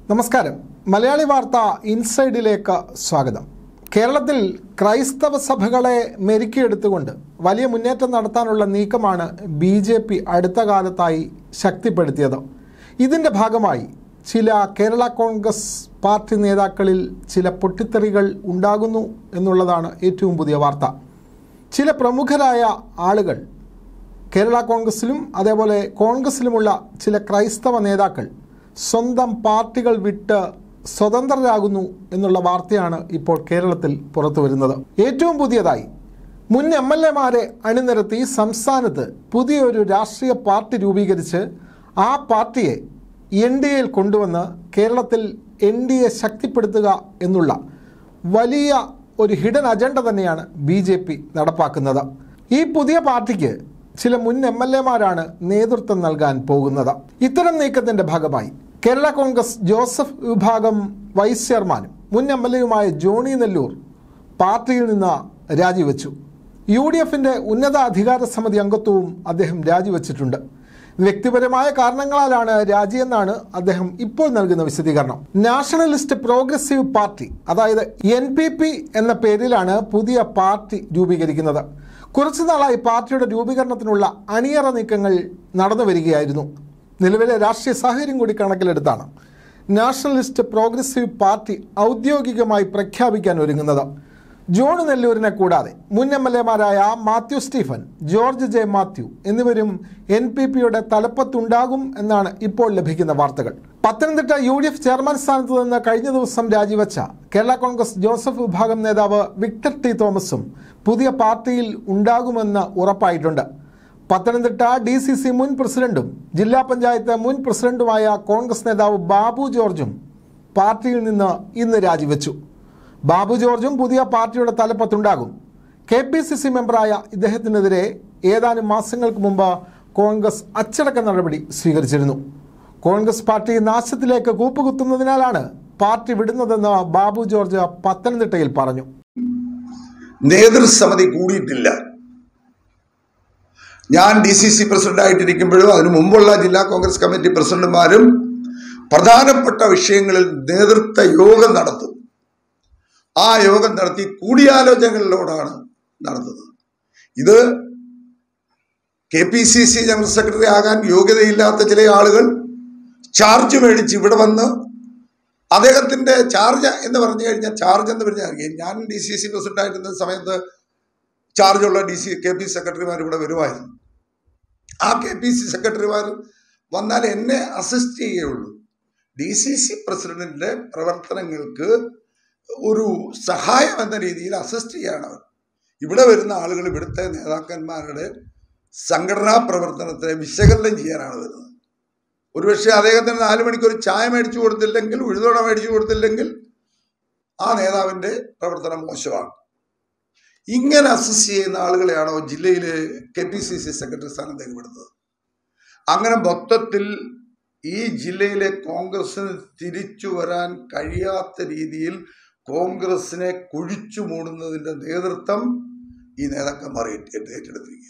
നമസ്കാരം മലയാളി വാർത്ത ഇൻസൈഡിലേക്ക് സ്വാഗതം കേരളത്തിൽ ക്രൈസ്തവ സഭകളെ മെരുക്കിയെടുത്തുകൊണ്ട് വലിയ മുന്നേറ്റം നടത്താനുള്ള നീക്കമാണ് ബി ജെ പി അടുത്ത കാലത്തായി ശക്തിപ്പെടുത്തിയത് ഇതിൻ്റെ ഭാഗമായി ചില കേരള കോൺഗ്രസ് പാർട്ടി നേതാക്കളിൽ ചില പൊട്ടിത്തെറികൾ ഉണ്ടാകുന്നു എന്നുള്ളതാണ് ഏറ്റവും പുതിയ വാർത്ത ചില പ്രമുഖരായ ആളുകൾ കേരള കോൺഗ്രസിലും അതേപോലെ കോൺഗ്രസിലുമുള്ള ചില ക്രൈസ്തവ നേതാക്കൾ സ്വന്തം പാർട്ടികൾ വിട്ട് സ്വതന്ത്രരാകുന്നു എന്നുള്ള വാർത്തയാണ് ഇപ്പോൾ കേരളത്തിൽ പുറത്തു വരുന്നത് ഏറ്റവും പുതിയതായി മുൻ എം എൽ എമാരെ അണിനിരത്തി സംസ്ഥാനത്ത് പുതിയൊരു രാഷ്ട്രീയ പാർട്ടി രൂപീകരിച്ച് ആ പാർട്ടിയെ എൻ ഡി എയിൽ കൊണ്ടുവന്ന് കേരളത്തിൽ എൻ ഡി എ ശക്തിപ്പെടുത്തുക എന്നുള്ള വലിയ ഒരു ഹിഡൻ അജണ്ട തന്നെയാണ് ബി ജെ പി നടപ്പാക്കുന്നത് ഈ പുതിയ പാർട്ടിക്ക് ചില മുൻ എം എൽ എമാരാണ് നേതൃത്വം നൽകാൻ പോകുന്നത് ഇത്തരം നീക്കത്തിന്റെ ഭാഗമായി കേരള കോൺഗ്രസ് ജോസഫ് വിഭാഗം വൈസ് ചെയർമാനും മുൻ എം എൽ എയുമായ ജോണി നെല്ലൂർ പാർട്ടിയിൽ നിന്ന് രാജിവെച്ചു യു ഡി എഫിന്റെ ഉന്നത അധികാര സമിതി അംഗത്വവും അദ്ദേഹം രാജിവെച്ചിട്ടുണ്ട് വ്യക്തിപരമായ കാരണങ്ങളാലാണ് രാജിയെന്നാണ് അദ്ദേഹം ഇപ്പോൾ നൽകുന്ന വിശദീകരണം നാഷണലിസ്റ്റ് പ്രോഗ്രസീവ് പാർട്ടി അതായത് എൻ പി പി എന്ന പേരിലാണ് പുതിയ പാർട്ടി രൂപീകരിക്കുന്നത് കുറച്ചു നാളായി പാർട്ടിയുടെ രൂപീകരണത്തിനുള്ള അണിയറ നീക്കങ്ങൾ നടന്നു വരികയായിരുന്നു നിലവിലെ രാഷ്ട്രീയ സാഹചര്യം കൂടി കണക്കിലെടുത്താണ് നാഷണലിസ്റ്റ് പ്രോഗ്രസീവ് പാർട്ടി ഔദ്യോഗികമായി പ്രഖ്യാപിക്കാൻ ഒരുങ്ങുന്നത് ജോൺ നെല്ലൂരിനെ കൂടാതെ മുൻ എം എൽ എമാരായ മാത്യു സ്റ്റീഫൻ ജോർജ് ജെ മാത്യു എന്നിവരും എൻ പി പിയുടെ തലപ്പത്തുണ്ടാകും എന്നാണ് ഇപ്പോൾ ലഭിക്കുന്ന വാർത്തകൾ Pathanamthitta U D F chairman സ്ഥാനത്ത് നിന്ന് കഴിഞ്ഞ ദിവസം രാജിവെച്ച കേരള കോൺഗ്രസ് ജോസഫ് വിഭാഗം നേതാവ് വിക്ടർ ടി തോമസും പുതിയ പാർട്ടിയിൽ ഉണ്ടാകുമെന്ന് ഉറപ്പായിട്ടുണ്ട് പത്തനംതിട്ട ഡി സി സി മുൻ പ്രസിഡന്റും ജില്ലാ പഞ്ചായത്ത് മുൻ പ്രസിഡന്റുമായ കോൺഗ്രസ് നേതാവ് ബാബു ജോർജും പാർട്ടിയിൽ നിന്ന് ഇന്ന് രാജിവെച്ചു ബാബു ജോർജും പുതിയ പാർട്ടിയുടെ തലപ്പത്തുണ്ടാകും കെ പി സി സി മെമ്പറായ ഇദ്ദേഹത്തിനെതിരെ ഏതാനും മാസങ്ങൾക്ക് മുമ്പ് കോൺഗ്രസ് അച്ചടക്ക നടപടി സ്വീകരിച്ചിരുന്നു കോൺഗ്രസ് പാർട്ടി നാശത്തിലേക്ക് കൂപ്പുകുത്തുന്നതിനാലാണ് പാർട്ടി വിടുന്നതെന്ന് ബാബു ജോർജ് പത്തനംതിട്ടയിൽ പറഞ്ഞു നേതൃസമിതി കൂടിയിട്ടില്ല ഞാൻ ഡി സി സി പ്രസിഡന്റായിട്ടിരിക്കുമ്പോഴും അതിനു മുമ്പുള്ള ജില്ലാ കോൺഗ്രസ് കമ്മിറ്റി പ്രസിഡന്റുമാരും പ്രധാനപ്പെട്ട വിഷയങ്ങളിൽ നേതൃത്വ യോഗം നടത്തും ആ യോഗം നടത്തി കൂടിയാലോചനകളിലൂടെയാണ് നടത്തുന്നത് ഇത് K P C C general secretary ആകാൻ യോഗ്യതയില്ലാത്ത ചില ആളുകൾ ചാർജ് മേടിച്ച് ഇവിടെ വന്ന് അദ്ദേഹത്തിന്റെ ചാർജ് എന്ന് പറഞ്ഞു കഴിഞ്ഞാൽ ചാർജ് എന്ന് പറഞ്ഞാൽ ഞാൻ ഡി സി സി പ്രസിഡന്റ് ആയിരുന്ന സമയത്ത് ചാർജുള്ള ഡി സി കെ പി സെക്രട്ടറിമാർ ഇവിടെ വരുമായിരുന്നു ആ കെ പി സി സെക്രട്ടറിമാർ വന്നാൽ എന്നെ അസിസ്റ്റ് ചെയ്യുകയുള്ളൂ ഡി സി സി പ്രസിഡന്റിന്റെ പ്രവർത്തനങ്ങൾക്ക് ഒരു സഹായം എന്ന രീതിയിൽ അസിസ്റ്റ് ചെയ്യാണ് അവർ ഇവിടെ വരുന്ന ആളുകൾ ഇവിടുത്തെ നേതാക്കന്മാരുടെ സംഘടനാ പ്രവർത്തനത്തെ വിശകലനം ചെയ്യാനാണ് വരുന്നത് ഒരുപക്ഷെ അദ്ദേഹത്തിന് നാല് മണിക്ക് ഒരു ചായ മേടിച്ചു കൊടുത്തില്ലെങ്കിൽ ഉഴുതോട മേടിച്ചു കൊടുത്തില്ലെങ്കിൽ ആ നേതാവിന്റെ പ്രവർത്തനം മോശമാണ് ഇങ്ങനെ അസസ് ചെയ്യുന്ന ആളുകളെയാണോ ജില്ലയിലെ K P C C secretary സ്ഥാനത്തേക്ക് വിടുന്നത് അങ്ങനെ മൊത്തത്തിൽ ഈ ജില്ലയിലെ കോൺഗ്രസിന് തിരിച്ചു വരാൻ കഴിയാത്ത രീതിയിൽ കോൺഗ്രസിനെ കുഴിച്ചു മൂടുന്നതിന്റെ നേതൃത്വം ഈ നേതാക്കന്മാർ ഏറ്റ- ഏറ്റെടുത്തിരിക്കുക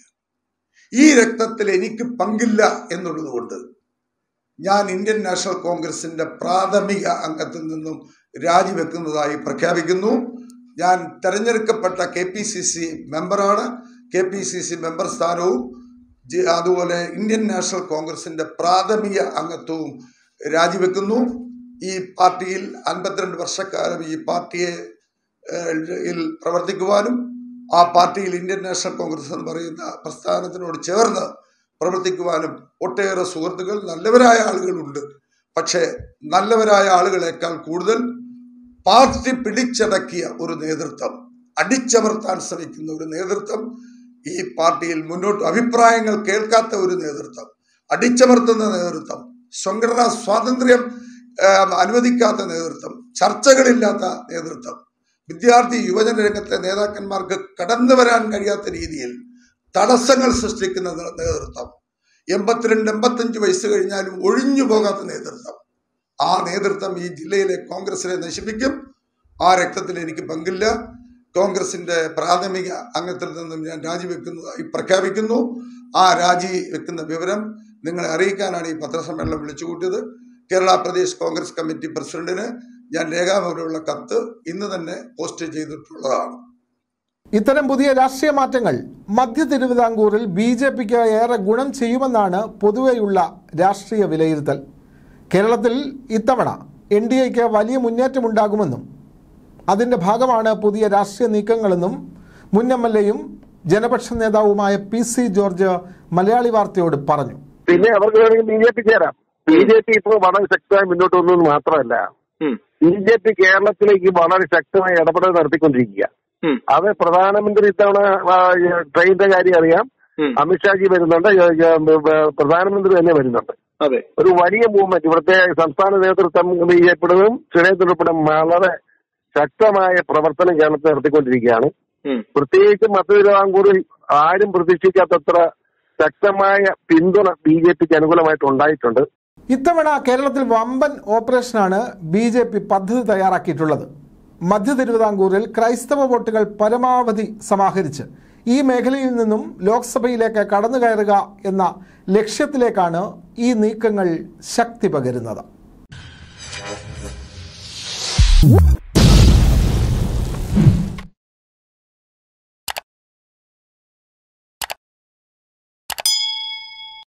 ഈ രക്തത്തിൽ എനിക്ക് പങ്കില്ല എന്നുള്ളത് കൊണ്ട് ഞാൻ ഇന്ത്യൻ നാഷണൽ കോൺഗ്രസിന്റെ പ്രാഥമിക അംഗത്തിൽ നിന്നും രാജിവെക്കുന്നതായി പ്രഖ്യാപിക്കുന്നു ഞാൻ തെരഞ്ഞെടുക്കപ്പെട്ട കെ പി സി സി മെമ്പറാണ് K P C C member സ്ഥാനവും ജി- അതുപോലെ ഇന്ത്യൻ നാഷണൽ കോൺഗ്രസിന്റെ പ്രാഥമിക അംഗത്വവും രാജിവെക്കുന്നു ഈ പാർട്ടിയിൽ അൻപത്തിരണ്ട് വർഷക്കാലം ഈ പാർട്ടിയെ ഏഹ്, യിൽ പ്രവർത്തിക്കുവാനും ആ പാർട്ടിയിൽ ഇന്ത്യൻ നാഷണൽ കോൺഗ്രസ് എന്ന് പറയുന്ന പ്രസ്ഥാനത്തിനോട് ചേർന്ന് പ്രവർത്തിക്കുവാനും ഒട്ടേറെ സുഹൃത്തുക്കൾ നല്ലവരായ ആളുകളുണ്ട് പക്ഷേ നല്ലവരായ ആളുകളെക്കാൾ കൂടുതൽ പാർട്ടി പിടിച്ചടക്കിയ ഒരു നേതൃത്വം അടിച്ചമർത്താൻ ശ്രമിക്കുന്ന ഒരു നേതൃത്വം ഈ പാർട്ടിയിൽ മുന്നോട്ട് അഭിപ്രായങ്ങൾ കേൾക്കാത്ത ഒരു നേതൃത്വം അടിച്ചമർത്തുന്ന നേതൃത്വം സംഘടനാ സ്വാതന്ത്ര്യം ആ, അനുവദിക്കാത്ത നേതൃത്വം ചർച്ചകളില്ലാത്ത നേതൃത്വം വിദ്യാർത്ഥി യുവജന രംഗത്തെ നേതാക്കന്മാർക്ക് കടന്നു വരാൻ കഴിയാത്ത രീതിയിൽ തടസ്സങ്ങൾ സൃഷ്ടിക്കുന്ന നേ- നേതൃത്വം എൺപത്തിരണ്ട് എൺപത്തഞ്ച് വയസ്സ് കഴിഞ്ഞാലും ഒഴിഞ്ഞു പോകാത്ത നേതൃത്വം ആ നേതൃത്വം ഈ ജില്ലയിലെ കോൺഗ്രസിനെ നശിപ്പിക്കും ആ രക്തത്തിൽ എനിക്ക് പങ്കില്ല കോൺഗ്രസിന്റെ പ്രാഥമിക അംഗത്തിൽ നിന്നും ഞാൻ രാജിവെക്കുന്നതായി പ്രഖ്യാപിക്കുന്നു ആ രാജി വെക്കുന്ന വിവരം നിങ്ങളെ അറിയിക്കാനാണ് ഈ പത്രസമ്മേളനം വിളിച്ചു കൂട്ടിയത് കേരള പ്രദേശ് കോൺഗ്രസ് കമ്മിറ്റി പ്രസിഡന്റിന് ഞാൻ രേഖാമൂലമുള്ള കത്ത് ഇന്ന് തന്നെ പോസ്റ്റ് ചെയ്തിട്ടുള്ളതാണ് ഇത്തരം പുതിയ രാഷ്ട്രീയ മാറ്റങ്ങൾ മധ്യ തിരുവിതാംകൂറിൽ ബി ജെ പിക്ക് ഏറെ ഗുണം ചെയ്യുമെന്നാണ് പൊതുവെയുള്ള രാഷ്ട്രീയ വിലയിരുത്തൽ കേരളത്തിൽ ഇത്തവണ എൻ ഡി എക്ക് വലിയ മുന്നേറ്റമുണ്ടാകുമെന്നും അതിൻ്റെ ഭാഗമാണ് പുതിയ രാഷ്ട്രീയ നീക്കങ്ങളെന്നും മുൻ എം എൽ എയും ജനപക്ഷ നേതാവുമായ പി സി ജോർജ് മലയാളി വാർത്തയോട് പറഞ്ഞു പിന്നെ അവർക്ക് വേണമെങ്കിൽ ബി ജെ പി ചേരാം ബി ജെ പി ഇപ്പോൾ വളരെ ശക്തമായി മുന്നോട്ട് വന്നു മാത്രമല്ല ഉം, ബി ജെ പി കേരളത്തിലേക്ക് വളരെ ശക്തമായി ഇടപെടൽ നടത്തിക്കൊണ്ടിരിക്കുക ഉം, അത് പ്രധാനമന്ത്രി ഇത്തവണ ആ, ട്രെയിനിന്റെ കാര്യം അറിയാം ഉം. അമിത്ഷാജി വരുന്നുണ്ട് ഏ, ഏ, ഏ, പ്രധാനമന്ത്രി തന്നെ വരുന്നുണ്ട് അതെ ഒരു വലിയ മൂവ്മെന്റ് ഇവിടുത്തെ സംസ്ഥാന നേതൃത്വം ബി ജെ പിയുടെതും സുരേന്ദ്രനുൾപ്പെടെ വളരെ ശക്തമായ പ്രവർത്തനം കേരളത്തിൽ നടത്തിക്കൊണ്ടിരിക്കുകയാണ് ഉം, പ്രത്യേകിച്ച് മധ്യ തിരുവിതാംകൂറിൽ ആരും പ്രതീക്ഷിക്കാത്തത്ര ശക്തമായ പിന്തുണ ബി ജെ പിക്ക് അനുകൂലമായിട്ട് ഉണ്ടായിട്ടുണ്ട് ഇത്തവണ കേരളത്തിൽ വമ്പൻ ഓപ്പറേഷനാണ് ബി ജെ പി പദ്ധതി തയ്യാറാക്കിയിട്ടുള്ളത് മധ്യ തിരുവിതാംകൂറിൽ ക്രൈസ്തവ വോട്ടുകൾ പരമാവധി സമാഹരിച്ച് ഈ മേഖലയിൽ നിന്നും ലോക്സഭയിലേക്ക് കടന്നു കയറുക എന്ന ലക്ഷ്യത്തിലേക്കാണ് ഈ നീക്കങ്ങൾ ശക്തി പകരുന്നത്